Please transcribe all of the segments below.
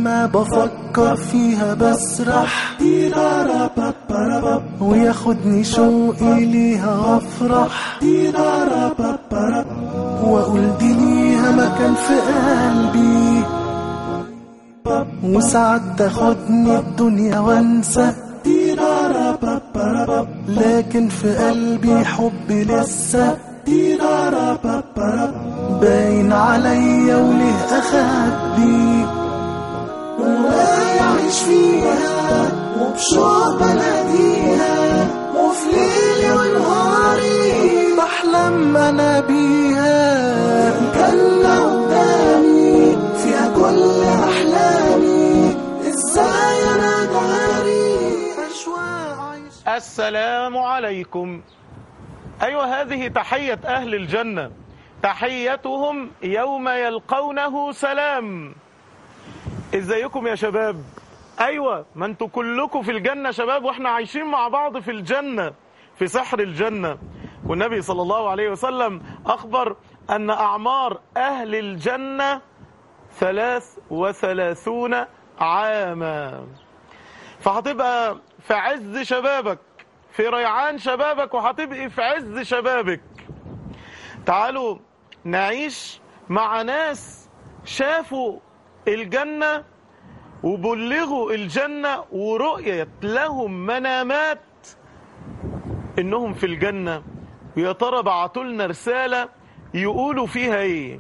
لما بفكر فيها بسرح وياخدني شوقي ليها افرح واقول دي ليها مكان في قلبي وساعات تاخدني الدنيا وانسى لكن في قلبي حبي لسه باين عليا وليه اخبي وما يعيش فيها وبشوق بناديها وفي ليلي ونهاري بحلم انا بيها الجنة قدامي فيها كل احلامي ازاي انا داري اشواق عايش السلام عليكم أيوة هذه تحية أهل الجنة تحيتهم يوم يلقونه سلام ازيكم يا شباب أيوة ما انتوا كلكم في الجنة شباب واحنا عايشين مع بعض في الجنة في سحر الجنة والنبي صلى الله عليه وسلم أخبر أن أعمار أهل الجنة ثلاث وثلاثون عاما فهتبقى في عز شبابك في ريعان شبابك وهتبقي في عز شبابك تعالوا نعيش مع ناس شافوا الجنة وبلغوا الجنة ورؤيت لهم منامات انهم في الجنة ويا ترى بعتوا لنا رسالة يقولوا فيها ايه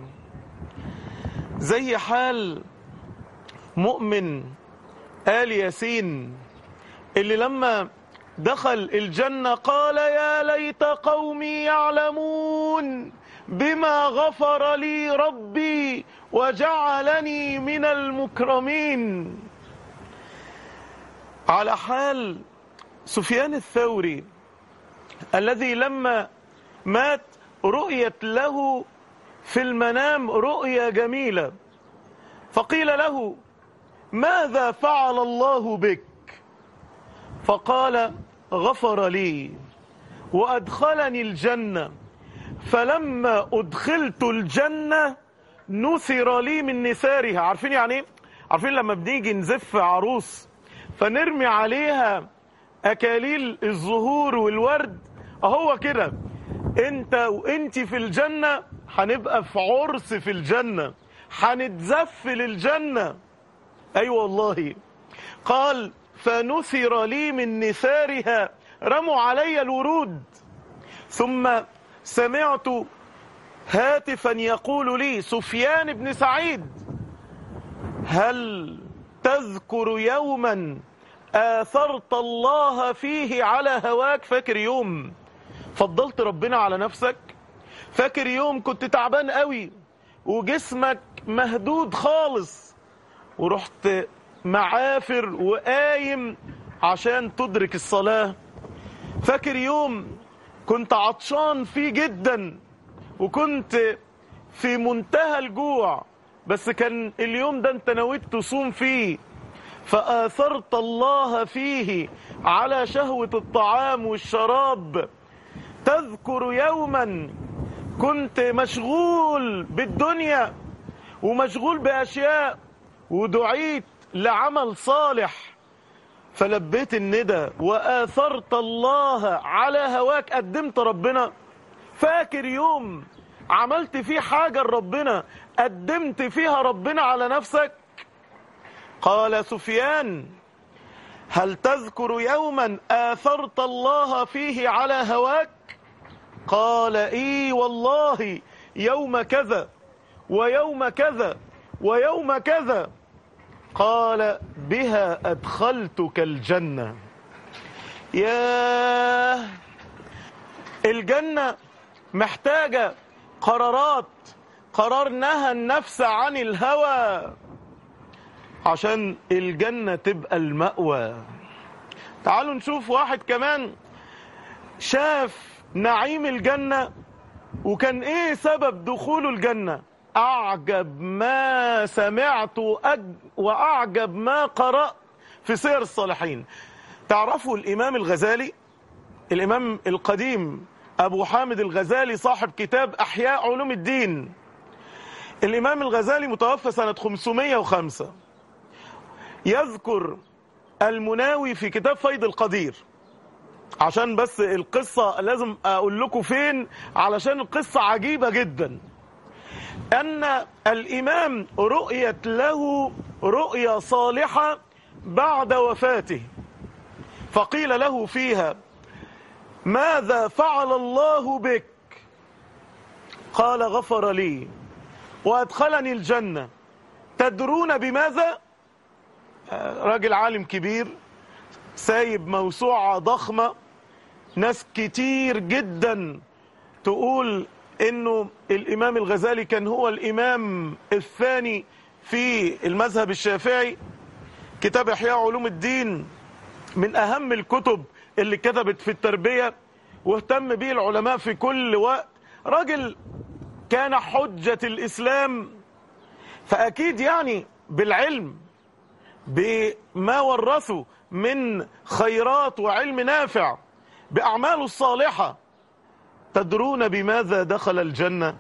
زي حال مؤمن آل ياسين اللي لما دخل الجنة قال يا ليت قومي يعلمون بما غفر لي ربي وجعلني من المكرمين على حال سفيان الثوري الذي لما مات رؤيت له في المنام رؤيا جميلة فقيل له ماذا فعل الله بك فقال غفر لي وأدخلني الجنة فلما أدخلت الجنة نثر لي من نثارها عارفين يعني ايه؟ عارفين لما بنيجي نزف عروس فنرمي عليها أكاليل الزهور والورد أهو كده انت وانت في الجنة هنبقى في عرس في الجنة هنتزف للجنة أيوة والله قال فنثر لي من نثارها رموا علي الورود ثم سمعت هاتفا يقول لي سفيان بن سعيد هل تذكر يوما آثرت الله فيه على هواك فاكر يوم فضلت ربنا على نفسك فاكر يوم كنت تعبان قوي وجسمك مهدود خالص ورحت معافر وقايم عشان تدرك الصلاة فاكر يوم كنت عطشان فيه جدا وكنت في منتهى الجوع بس كان اليوم ده انت نويت تصوم فيه فآثرت الله فيه على شهوة الطعام والشراب تذكر يوما كنت مشغول بالدنيا ومشغول بأشياء ودعيت لعمل صالح فلبيت الندى وآثرت الله على هواك قدمت ربنا فاكر يوم عملت فيه حاجة لربنا قدمت فيها ربنا على نفسك قال سفيان هل تذكر يوما آثرت الله فيه على هواك قال اي والله يوم كذا ويوم كذا ويوم كذا قال بها أدخلتك الجنة يا الجنة محتاجة قرارات قرار نهى النفس عن الهوى عشان الجنة تبقى المأوى تعالوا نشوف واحد كمان شاف نعيم الجنة وكان ايه سبب دخوله الجنة اعجب ما سمعت واعجب ما قرأت في سير الصالحين تعرفوا الامام الغزالي الامام القديم ابو حامد الغزالي صاحب كتاب احياء علوم الدين الامام الغزالي متوفى سنة 505 يذكر المناوي في كتاب فيض القدير عشان بس القصة لازم أقول لكم فين علشان القصة عجيبة جدا أن الإمام رؤيت له رؤيا صالحة بعد وفاته فقيل له فيها ماذا فعل الله بك قال غفر لي وأدخلني الجنة تدرون بماذا راجل عالم كبير سايب موسوعة ضخمة ناس كتير جدا تقول انه الامام الغزالي كان هو الامام الثاني في المذهب الشافعي كتاب احياء علوم الدين من اهم الكتب اللي كتبت في التربية واهتم به العلماء في كل وقت راجل كان حجة الاسلام فاكيد يعني بالعلم بما ورثه من خيرات وعلم نافع بأعماله الصالحة تدرون بماذا دخل الجنة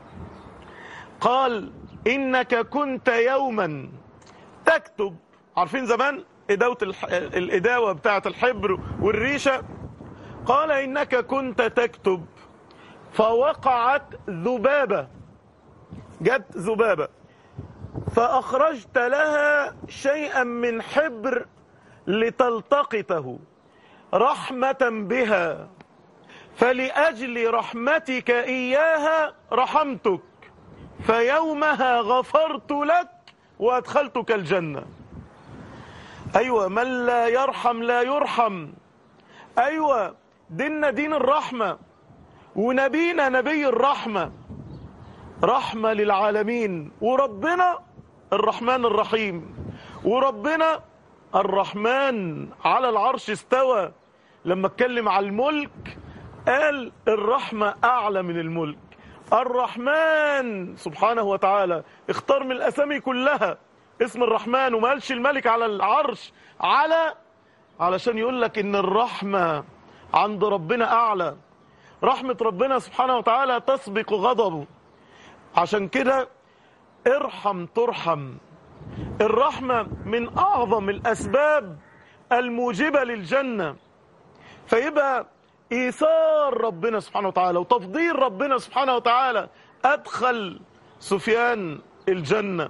قال إنك كنت يوما تكتب عارفين زمان إداوة الح... الإداوة بتاعة الحبر والريشة قال إنك كنت تكتب فوقعت ذبابة جت ذبابة فأخرجت لها شيئا من حبر لتلتقطه رحمة بها فلأجل رحمتك إياها رحمتك فيومها غفرت لك وأدخلتك الجنة أيوة من لا يرحم لا يرحم أيوة ديننا دين الرحمة ونبينا نبي الرحمة رحمة للعالمين وربنا الرحمن الرحيم وربنا الرحمن على العرش استوى لما اتكلم على الملك قال الرحمة أعلى من الملك الرحمن سبحانه وتعالى اختار من الأسامي كلها اسم الرحمن وما قالش الملك على العرش على علشان يقول لك ان الرحمة عند ربنا أعلى رحمة ربنا سبحانه وتعالى تسبق غضبه عشان كده ارحم ترحم الرحمة من أعظم الأسباب الموجبة للجنة فيبقى إيثار ربنا سبحانه وتعالى وتفضيل ربنا سبحانه وتعالى أدخل سفيان الجنة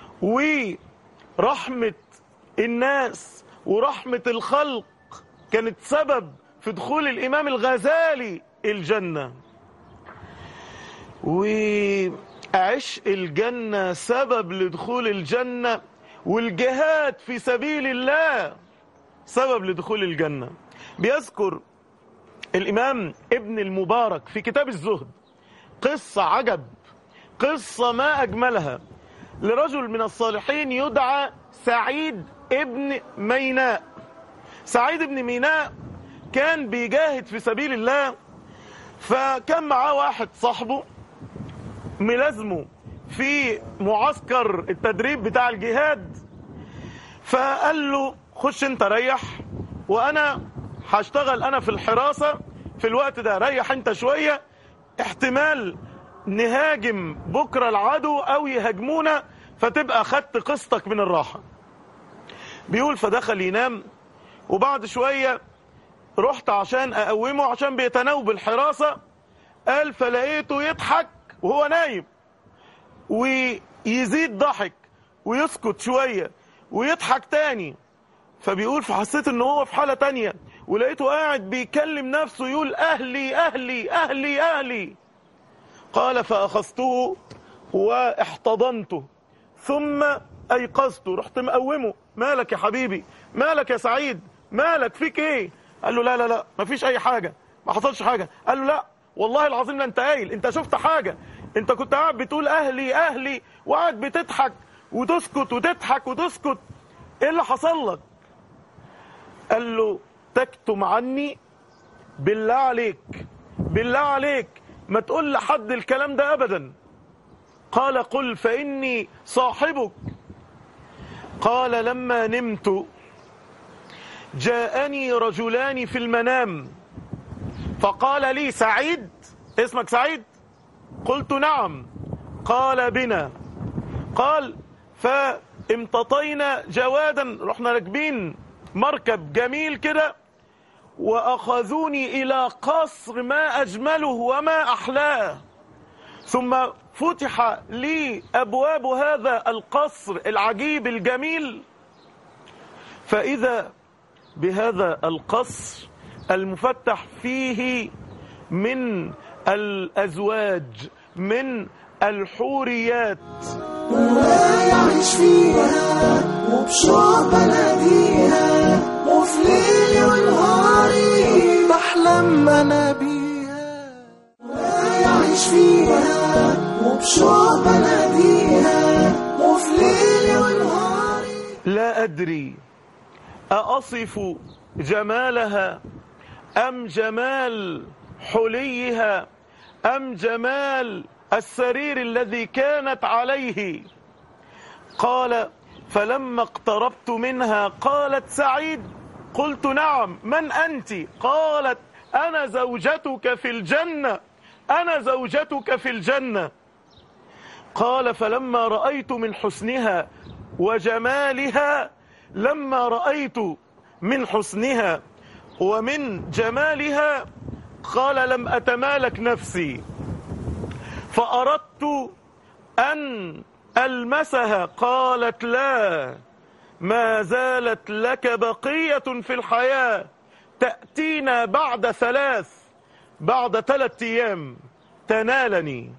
ورحمة الناس ورحمة الخلق كانت سبب في دخول الإمام الغزالي الجنة وعشق الجنة سبب لدخول الجنة والجهاد في سبيل الله سبب لدخول الجنة بيذكر الإمام ابن المبارك في كتاب الزهد قصة عجب قصة ما أجملها لرجل من الصالحين يدعى سعيد ابن ميناء سعيد ابن ميناء كان بيجاهد في سبيل الله فكان معاه واحد صاحبه ملازمه في معسكر التدريب بتاع الجهاد فقال له خش انت ريح وانا هشتغل انا في الحراسة في الوقت ده ريح انت شوية احتمال نهاجم بكرة العدو او يهاجمونا فتبقى خدت قسطك من الراحة بيقول فدخل ينام وبعد شوية رحت عشان اقومه عشان بيتناوب الحراسة قال فلقيته يضحك وهو نايم ويزيد ضحك ويسكت شوية ويضحك تاني فبيقول فحسيت ان هو في حالة تانية ولقيته قاعد بيكلم نفسه يقول اهلي اهلي اهلي اهلي قال فاخذته واحتضنته ثم ايقظته رحت مقومه مالك يا حبيبي مالك يا سعيد مالك فيك ايه قال له لا لا لا مفيش اي حاجة ما حصلش حاجة قال له لا والله العظيم لا انت قايل انت شفت حاجة انت كنت قاعد بتقول اهلي اهلي وقاعد بتضحك وتسكت وتضحك وتسكت ايه اللي حصل لك قال له تكتم عني بالله عليك بالله عليك ما تقول لحد الكلام ده ابدا قال قل فاني صاحبك قال لما نمت جاءني رجلان في المنام فقال لي سعيد اسمك سعيد قلت نعم قال بنا قال امتطينا جوادا رحنا راكبين مركب جميل كده وأخذوني إلى قصر ما أجمله وما أحلاه ثم فتح لي أبواب هذا القصر العجيب الجميل فإذا بهذا القصر المفتح فيه من الأزواج من الحوريات ويعيش فيها وبشوق بناديها وفي ليلي ونهاري بحلم انا بيها ويعيش فيها وبشوق بناديها وفي ليلي ونهاري لا أدري أأصف جمالها أم جمال حليها أم جمال السرير الذي كانت عليه قال فلما اقتربت منها قالت سعيد قلت نعم من أنت قالت أنا زوجتك في الجنة أنا زوجتك في الجنة قال فلما رأيت من حسنها وجمالها لما رأيت من حسنها ومن جمالها قال لم أتمالك نفسي فأردت أن ألمسها قالت لا ما زالت لك بقية في الحياة تأتينا بعد ثلاث بعد ثلاث أيام تنالني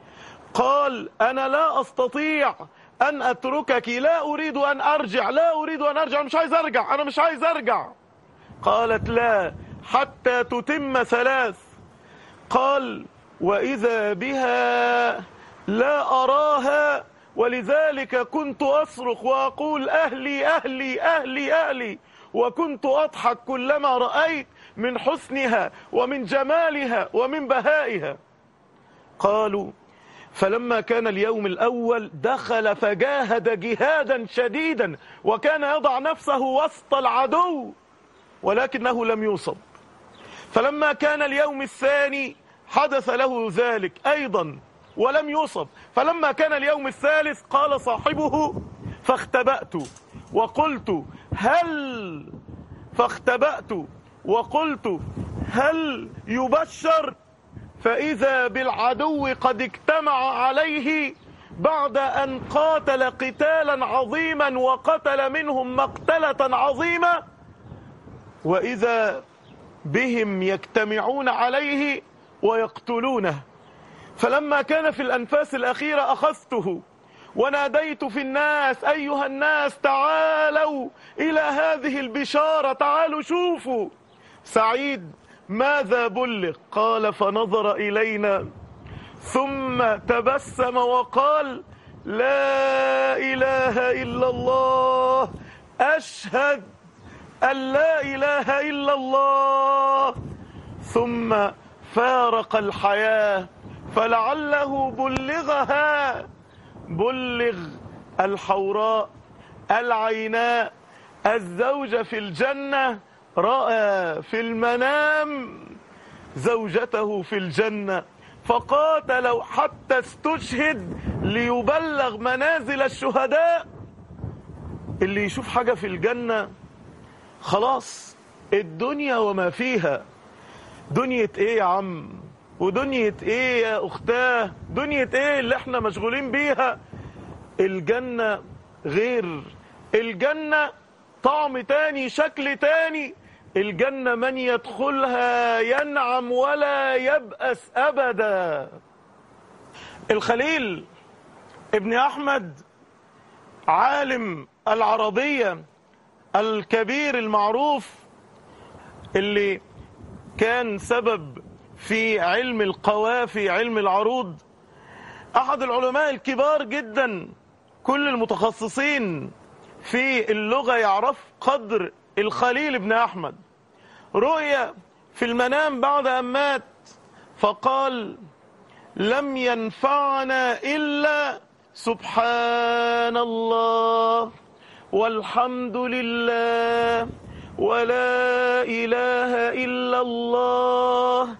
قال أنا لا أستطيع أن أتركك لا أريد أن أرجع لا أريد أن أرجع مش عايز أرجع أنا مش عايز أرجع قالت لا حتى تتم ثلاث قال وإذا بها لا أراها ولذلك كنت أصرخ وأقول أهلي أهلي أهلي أهلي وكنت أضحك كلما رأيت من حسنها ومن جمالها ومن بهائها قالوا فلما كان اليوم الأول دخل فجاهد جهادا شديدا وكان يضع نفسه وسط العدو ولكنه لم يصب فلما كان اليوم الثاني حدث له ذلك أيضا ولم يصب فلما كان اليوم الثالث قال صاحبه فاختبأت وقلت هل فاختبأت وقلت هل يبشر فإذا بالعدو قد اجتمع عليه بعد أن قاتل قتالا عظيما وقتل منهم مقتلة عظيمة وإذا بهم يجتمعون عليه ويقتلونه فلما كان في الأنفاس الأخيرة أخذته وناديت في الناس أيها الناس تعالوا إلى هذه البشارة تعالوا شوفوا سعيد ماذا بلغ قال فنظر إلينا ثم تبسم وقال لا إله إلا الله أشهد أن لا إله إلا الله ثم فارق الحياة فلعله بلغها بلغ الحوراء العيناء الزوجة في الجنة رأى في المنام زوجته في الجنة فقاتل حتى استشهد ليبلغ منازل الشهداء اللي يشوف حاجة في الجنة خلاص الدنيا وما فيها دنيا ايه يا عم ودنيا ايه يا اختاه دنيا ايه اللي احنا مشغولين بيها الجنة غير الجنة طعم تاني شكل تاني الجنة من يدخلها ينعم ولا يبأس أبدا الخليل ابن أحمد عالم العربية الكبير المعروف اللي كان سبب في علم القوافي علم العروض أحد العلماء الكبار جدا كل المتخصصين في اللغة يعرف قدر الخليل بن أحمد رؤيا في المنام بعد أن مات فقال لم ينفعنا إلا سبحان الله والحمد لله ولا إله إلا الله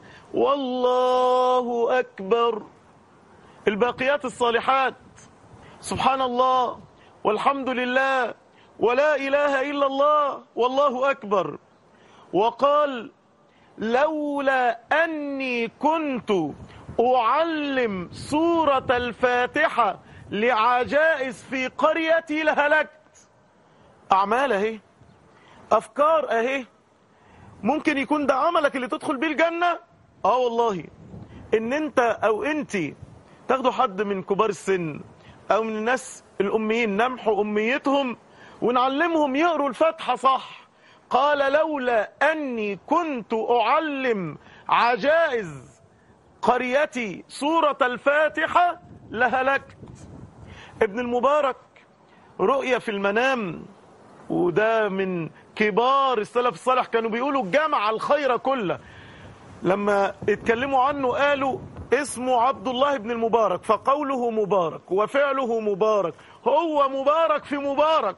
والله أكبر الباقيات الصالحات سبحان الله والحمد لله ولا إله إلا الله والله أكبر وقال لولا أني كنت أعلم سورة الفاتحة لعجائز في قريتي لهلكت أعمال أهي أفكار أهي ممكن يكون ده عملك اللي تدخل بيه الجنة آه والله إن أنت أو أنت تاخدوا حد من كبار السن أو من الناس الأميين نمحوا أميتهم ونعلمهم يقروا الفاتحة صح قال لولا أني كنت أعلم عجائز قريتي سورة الفاتحة لهلكت ابن المبارك رؤية في المنام وده من كبار السلف الصالح كانوا بيقولوا جمع الخير كله لما اتكلموا عنه قالوا اسمه عبد الله بن المبارك فقوله مبارك وفعله مبارك هو مبارك في مبارك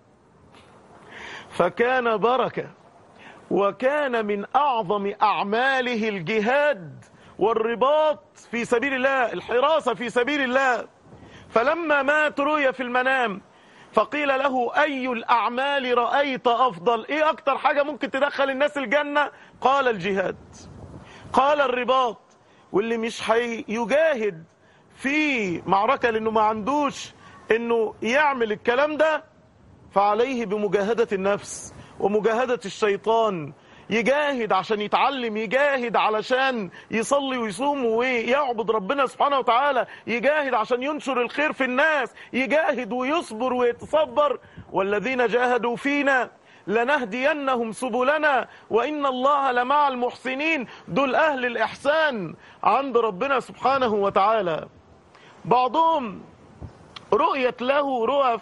فكان بركة وكان من أعظم أعماله الجهاد والرباط في سبيل الله الحراسة في سبيل الله فلما مات رؤي في المنام فقيل له أي الأعمال رأيت أفضل إيه أكتر حاجة ممكن تدخل الناس الجنة قال الجهاد قال الرباط واللي مش هيجاهد في معركة لأنه ما عندوش أنه يعمل الكلام ده فعليه بمجاهدة النفس ومجاهدة الشيطان يجاهد عشان يتعلم يجاهد علشان يصلي ويصوم ويعبد ربنا سبحانه وتعالى يجاهد عشان ينشر الخير في الناس يجاهد ويصبر ويتصبر والذين جاهدوا فينا لنهدينهم سبلنا وإن الله لمع المحسنين دول أهل الإحسان عند ربنا سبحانه وتعالى بعضهم رؤيت له رؤى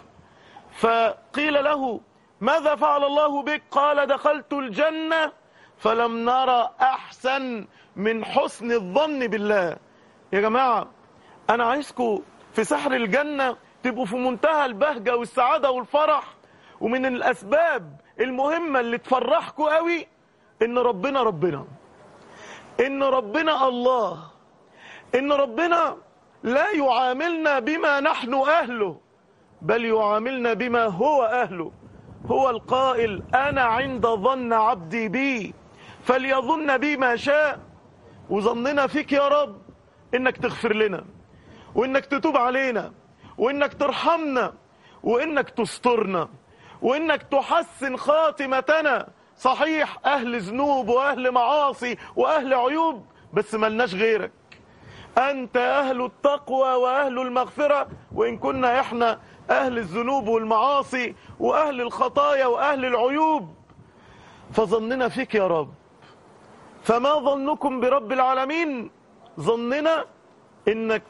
فقيل له ماذا فعل الله بك قال دخلت الجنة فلم نرى أحسن من حسن الظن بالله يا جماعة أنا عايزكم في سحر الجنة تبقوا في منتهى البهجة والسعادة والفرح ومن الأسباب المهمة اللي تفرحكم قوي إن ربنا ربنا إن ربنا الله إن ربنا لا يعاملنا بما نحن أهله بل يعاملنا بما هو أهله هو القائل أنا عند ظن عبدي بي فليظن بي ما شاء وظننا فيك يا رب إنك تغفر لنا وإنك تتوب علينا وإنك ترحمنا وإنك تسترنا وإنك تحسن خاتمتنا صحيح أهل ذنوب وأهل معاصي وأهل عيوب بس ملناش غيرك أنت أهل التقوى وأهل المغفرة وإن كنا إحنا أهل الذنوب والمعاصي وأهل الخطايا وأهل العيوب فظننا فيك يا رب فما ظنكم برب العالمين ظننا إنك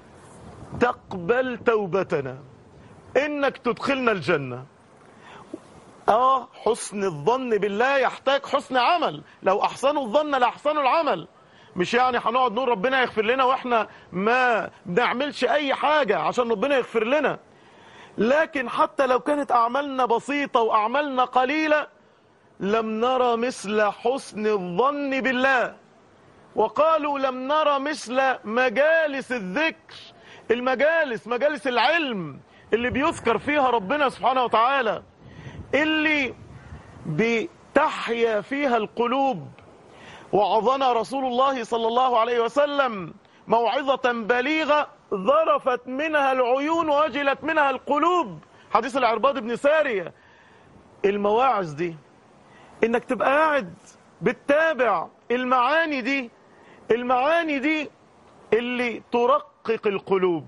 تقبل توبتنا إنك تدخلنا الجنة آه حسن الظن بالله يحتاج حسن عمل لو أحسنوا الظن لأحسنوا العمل مش يعني هنقعد نقول ربنا يغفر لنا واحنا ما بنعملش اي حاجة عشان ربنا يغفر لنا لكن حتى لو كانت اعمالنا بسيطة واعمالنا قليلة لم نرى مثل حسن الظن بالله وقالوا لم نرى مثل مجالس الذكر المجالس مجالس العلم اللي بيذكر فيها ربنا سبحانه وتعالى اللي بتحيا فيها القلوب وعظنا رسول الله صلى الله عليه وسلم موعظة بليغة ظرفت منها العيون وجلت منها القلوب حديث العرباض بن سارية المواعظ دي انك تبقى قاعد بتتابع المعاني دي المعاني دي اللي ترقق القلوب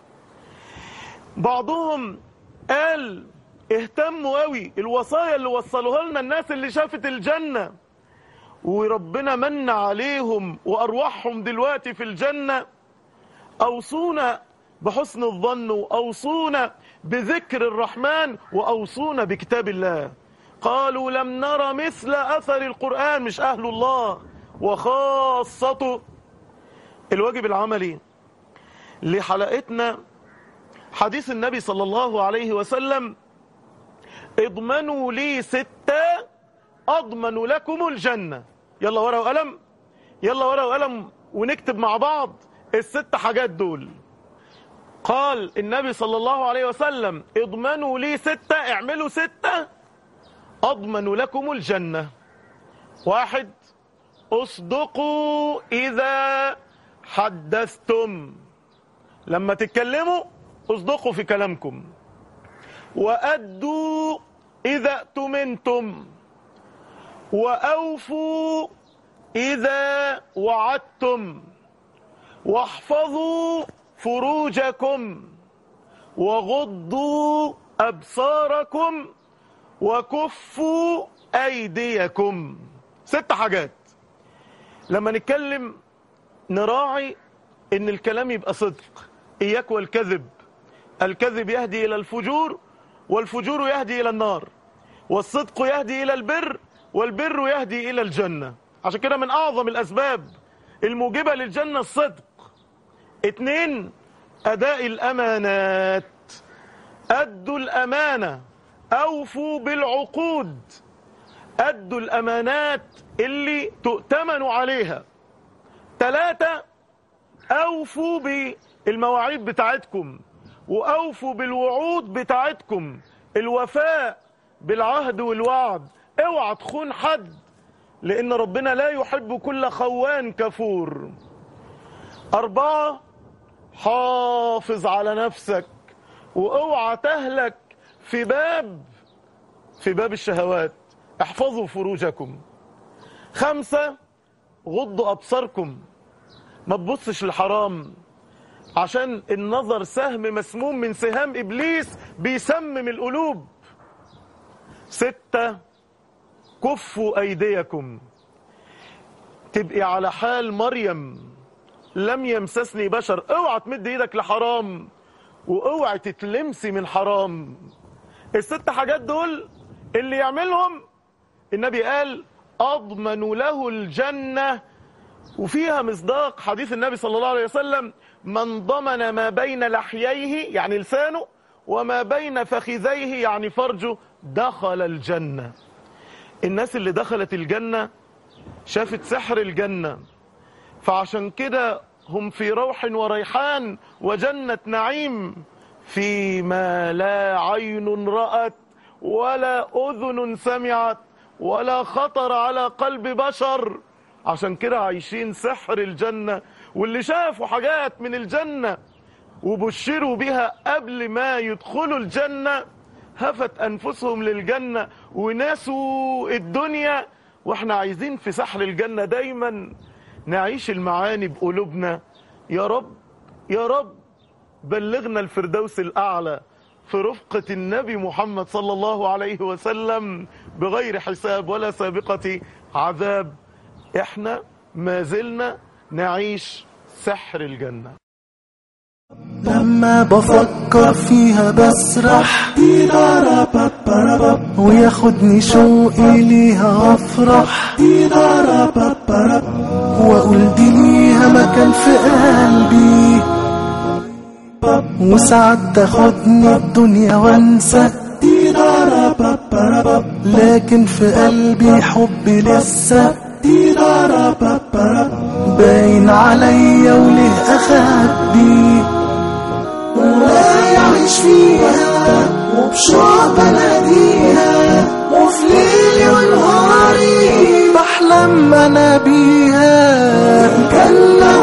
بعضهم قال اهتموا قوي الوصايا اللي وصلوها لنا الناس اللي شافت الجنة وربنا من عليهم وأرواحهم دلوقتي في الجنة أوصونا بحسن الظن وأوصونا بذكر الرحمن وأوصونا بكتاب الله قالوا لم نرى مثل أثر القرآن مش أهل الله وخاصته الواجب العملي لحلقتنا حديث النبي صلى الله عليه وسلم اضمنوا لي ستة أضمن لكم الجنة يلا ورقة وقلم يلا ورقة وقلم ونكتب مع بعض الست حاجات دول قال النبي صلى الله عليه وسلم اضمنوا لي ستة اعملوا ستة اضمن لكم الجنة واحد اصدقوا اذا حدثتم لما تتكلموا اصدقوا في كلامكم وأدوا إذا اؤتمنتم وأوفوا إذا وعدتم واحفظوا فروجكم وغضوا أبصاركم وكفوا أيديكم ست حاجات لما نتكلم نراعي ان الكلام يبقى صدق اياك والكذب الكذب يهدي الى الفجور والفجور يهدي الى النار والصدق يهدي الى البر والبر يهدي الى الجنة عشان كده من اعظم الاسباب الموجبة للجنة الصدق اتنين اداء الامانات ادوا الامانة اوفوا بالعقود ادوا الامانات اللي تؤتمنوا عليها ثلاثة اوفوا بالمواعيد بتاعتكم واوفوا بالوعود بتاعتكم الوفاء بالعهد والوعد اوعى تخون حد لان ربنا لا يحب كل خوان كفور اربعة حافظ على نفسك واوعى تهلك في باب في باب الشهوات احفظوا فروجكم خمسة غضوا ابصاركم ما تبصش للحرام عشان النظر سهم مسموم من سهام ابليس بيسمم القلوب ستة كفوا ايديكم تبقي على حال مريم لم يمسسني بشر اوعى تمد ايدك لحرام واوعى تتلمسي من حرام الست حاجات دول اللي يعملهم النبي قال اضمن له الجنة وفيها مصداق حديث النبي صلى الله عليه وسلم من ضمن ما بين لحييه يعني لسانه وما بين فخذيه يعني فرجه دخل الجنة الناس اللي دخلت الجنة شافت سحر الجنة فعشان كده هم في روح وريحان وجنة نعيم فيما لا عين رأت ولا أذن سمعت ولا خطر على قلب بشر عشان كده عايشين سحر الجنة واللي شافوا حاجات من الجنة وبشروا بها قبل ما يدخلوا الجنة هفت أنفسهم للجنة وناسوا الدنيا واحنا عايزين في سحر الجنة دايما نعيش المعاني بقلوبنا يا رب يا رب بلغنا الفردوس الأعلى في رفقة النبي محمد صلى الله عليه وسلم بغير حساب ولا سابقة عذاب احنا ما زلنا نعيش سحر الجنة لما بفكر فيها بسرح وياخدني شوقي ليها افرح واقول دي ليها مكان في قلبي وساعات تاخدني الدنيا وانسى لكن في قلبي حبي لسه باين عليا وليه اخبي ولا يعيش فيها وبشوق بناديها وفي ليلي ونهاري بحلم انا بيها كان